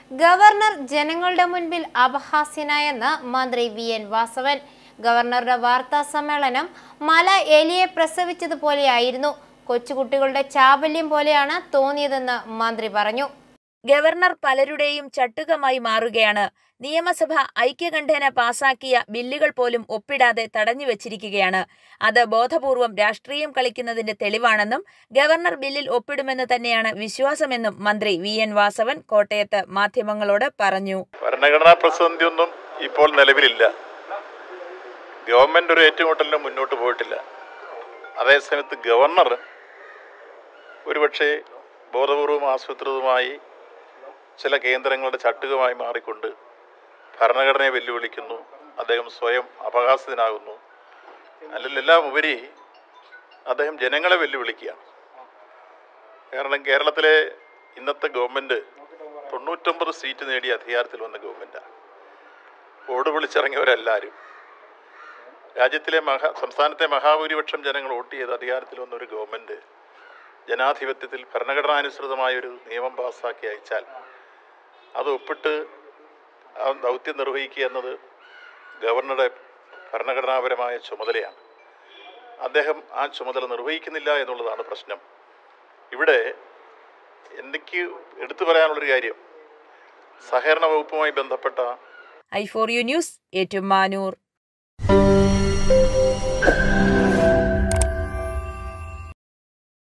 governor ജനങ്ങളുടെ മുൻപിൽ അപഹാസ്യനായെന്ന് മന്ത്രി വി എൻ വാസവൻ ഗവർണറുടെ വാർത്താ സമ്മേളനം മല എലിയെ പ്രസവിച്ചതുപോലെയായിരുന്നു കൊച്ചുകുട്ടികളുടെ ചാബല്യം പോലെയാണ് തോന്നിയതെന്ന് മന്ത്രി പറഞ്ഞു ഗവർണർ പലരുടെയും ചട്ടുകമായി മാറുകയാണ് നിയമസഭ ഐക്യകണ്ഠേന പാസാക്കിയ ബില്ലുകൾ പോലും ഒപ്പിടാതെ തടഞ്ഞു വച്ചിരിക്കുകയാണ് അത് ബോധപൂർവം രാഷ്ട്രീയം കളിക്കുന്നതിന്റെ തെളിവാണെന്നും ഗവർണർ ബില്ലിൽ ഒപ്പിടുമെന്ന് തന്നെയാണ് വിശ്വാസമെന്നും മന്ത്രി വി എൻ വാസവൻ കോട്ടയത്ത് മാധ്യമങ്ങളോട് പറഞ്ഞു ഭരണഘടനാ പ്രതിസന്ധിയൊന്നും ഇപ്പോൾ നിലവിലില്ല ഗവൺമെന്റ് ഒരു ഏറ്റുമുട്ടലിനും മുന്നോട്ട് പോയിട്ടില്ല അതേസമയത്ത് ഗവർണർ ഒരുപക്ഷെ ബോധപൂർവം ആസൂത്രിതമായി ചില കേന്ദ്രങ്ങളുടെ ചട്ടുകമായി മാറിക്കൊണ്ട് ഭരണഘടനയെ വെല്ലുവിളിക്കുന്നു അദ്ദേഹം സ്വയം അപഹാസ്യനാകുന്നു അല്ലെല്ലാം ഉപരി അദ്ദേഹം ജനങ്ങളെ വെല്ലുവിളിക്കുകയാണ് കാരണം കേരളത്തിലെ ഇന്നത്തെ ഗവൺമെൻറ് തൊണ്ണൂറ്റൊമ്പത് സീറ്റ് നേടി അധികാരത്തിൽ വന്ന ഗവൺമെൻറ്റാണ് ഓട് വിളിച്ചിറങ്ങിയവരെല്ലാവരും രാജ്യത്തിലെ മഹാ സംസ്ഥാനത്തെ മഹാഭൂരിപക്ഷം ജനങ്ങൾ വോട്ട് ചെയ്ത് അധികാരത്തിൽ വന്ന ഒരു ഗവൺമെൻറ് ജനാധിപത്യത്തിൽ ഭരണഘടനാനുസൃതമായ ഒരു നിയമം പാസ്സാക്കി അയച്ചാൽ അത് ഒപ്പിട്ട് ആ ദൗത്യം നിർവഹിക്കുക എന്നത് ഗവർണറുടെ ഭരണഘടനാപരമായ ചുമതലയാണ് അദ്ദേഹം ആ ചുമതല നിർവഹിക്കുന്നില്ല എന്നുള്ളതാണ് പ്രശ്നം ഇവിടെ എനിക്ക് എടുത്തു പറയാനുള്ളൊരു കാര്യം സഹകരണ വകുപ്പുമായി ബന്ധപ്പെട്ട I for U news Ettumanoor